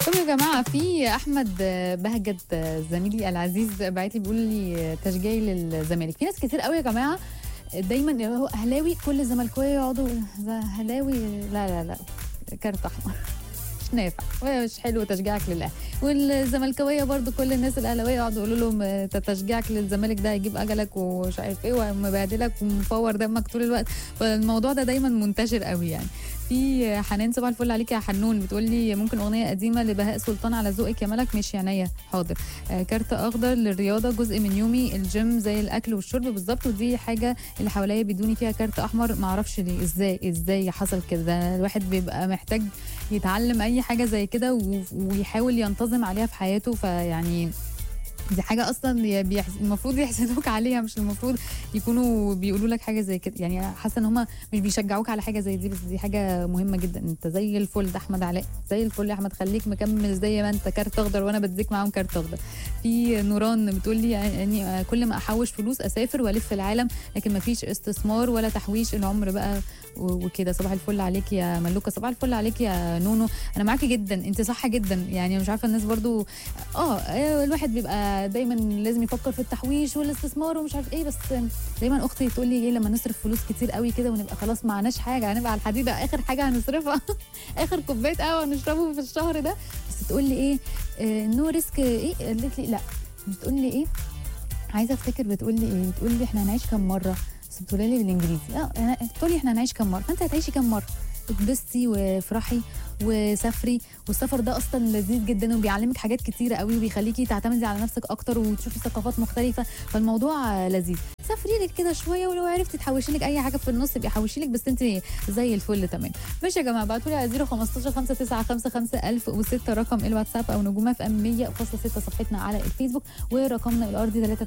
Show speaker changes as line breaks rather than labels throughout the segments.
طب يا جماعه في احمد بهجت زميلي العزيز بعت لي بيقول لي تشجيعي للزمالك في ناس كتير قوي يا جماعه دايما هو اهلاوي كل الزملكاويه يقعدوا اهلاوي لا لا لا كارت احمر مش نافع مش حلو تشجيعك للاهلي والزملكاويه برضو كل الناس الاهلاويه يقعدوا يقولوا لهم آه، تشجيعك للزمالك ده هيجيب اجلك ومش عارف ايه ومبهدلك ومفور دمك طول الوقت فالموضوع ده دايما منتشر قوي يعني في حنان صباح الفل عليك يا حنون بتقول لي ممكن اغنيه قديمه لبهاء سلطان على ذوقك يا ملك مش عينيا حاضر آه، كارت اخضر للرياضه جزء من يومي الجيم زي الاكل والشرب بالظبط ودي حاجه اللي حواليا بيدوني فيها كارت احمر ما اعرفش ليه ازاي ازاي حصل كده الواحد بيبقى محتاج يتعلم اي حاجه زي كده و- ويحاول ينتظم عليها في حياته فيعني دي حاجة أصلا ي- بيحس... المفروض يحسدوك عليها مش المفروض يكونوا بيقولوا لك حاجة زي كده يعني حاسة إن هما مش بيشجعوك على حاجة زي دي بس دي حاجة مهمة جدا أنت زي الفل ده أحمد علاء زي الفل يا أحمد خليك مكمل زي ما أنت كارت أخضر وأنا بديك معاهم كارت أخضر في نوران بتقول لي يعني كل ما أحوش فلوس أسافر وألف العالم لكن ما فيش استثمار ولا تحويش العمر بقى و- وكده صباح الفل عليك يا ملوكة صباح الفل عليك يا نونو أنا معاكي جدا أنت صح جدا يعني مش عارفة الناس برضو اه آه، الواحد بيبقى دايما لازم يفكر في التحويش والاستثمار ومش عارف ايه بس دايما اختي تقول لي ايه لما نصرف فلوس كتير قوي كده ونبقى خلاص معناش حاجه هنبقى على الحديده اخر حاجه هنصرفها اخر كوبايه قهوه هنشربه في الشهر ده بس تقول لي ايه آه نو ريسك ايه قالت لي لا بتقول لي ايه عايزه افتكر بتقول لي ايه بتقول لي احنا هنعيش كام مره بس بتقول لي بالانجليزي اه أنا- بتقول لي احنا هنعيش كام مره فانت هتعيشي كام مره اتبسطي وافرحي وسافري والسفر ده اصلا لذيذ جدا وبيعلمك حاجات كتيره قوي وبيخليكي تعتمدي على نفسك اكتر وتشوفي ثقافات مختلفه فالموضوع آه، لذيذ سافري لك كده شويه ولو عرفتي تحوشي لك اي حاجه في النص يبقى حوشي لك بس انت زي الفل تمام ماشي يا جماعه ابعتوا لي على 015 5955 1006 رقم الواتساب او نجومه في ام 100.6 صفحتنا على الفيسبوك ورقمنا الارضي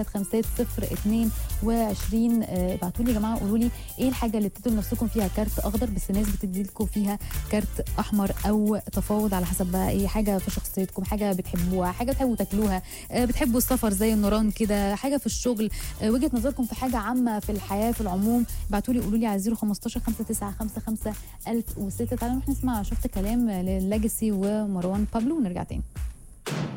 3835022 ابعتوا لي يا جماعه قولوا لي ايه الحاجه اللي اديتوا لنفسكم فيها كارت اخضر بس الناس بتدي لكم فيها كارت احمر او تفاوض على حسب بقى ايه حاجه في شخصيتكم حاجه بتحبوها حاجه بتحبوا تاكلوها آه، بتحبوا السفر زي النوران كده حاجه في الشغل آه، وجهه نظركم في حاجه عامه في الحياه في العموم ابعتوا لي قولوا لي على 015 5955 1006 تعالوا نروح نسمع شفت كلام لليجاسي ومروان بابلو ونرجع تاني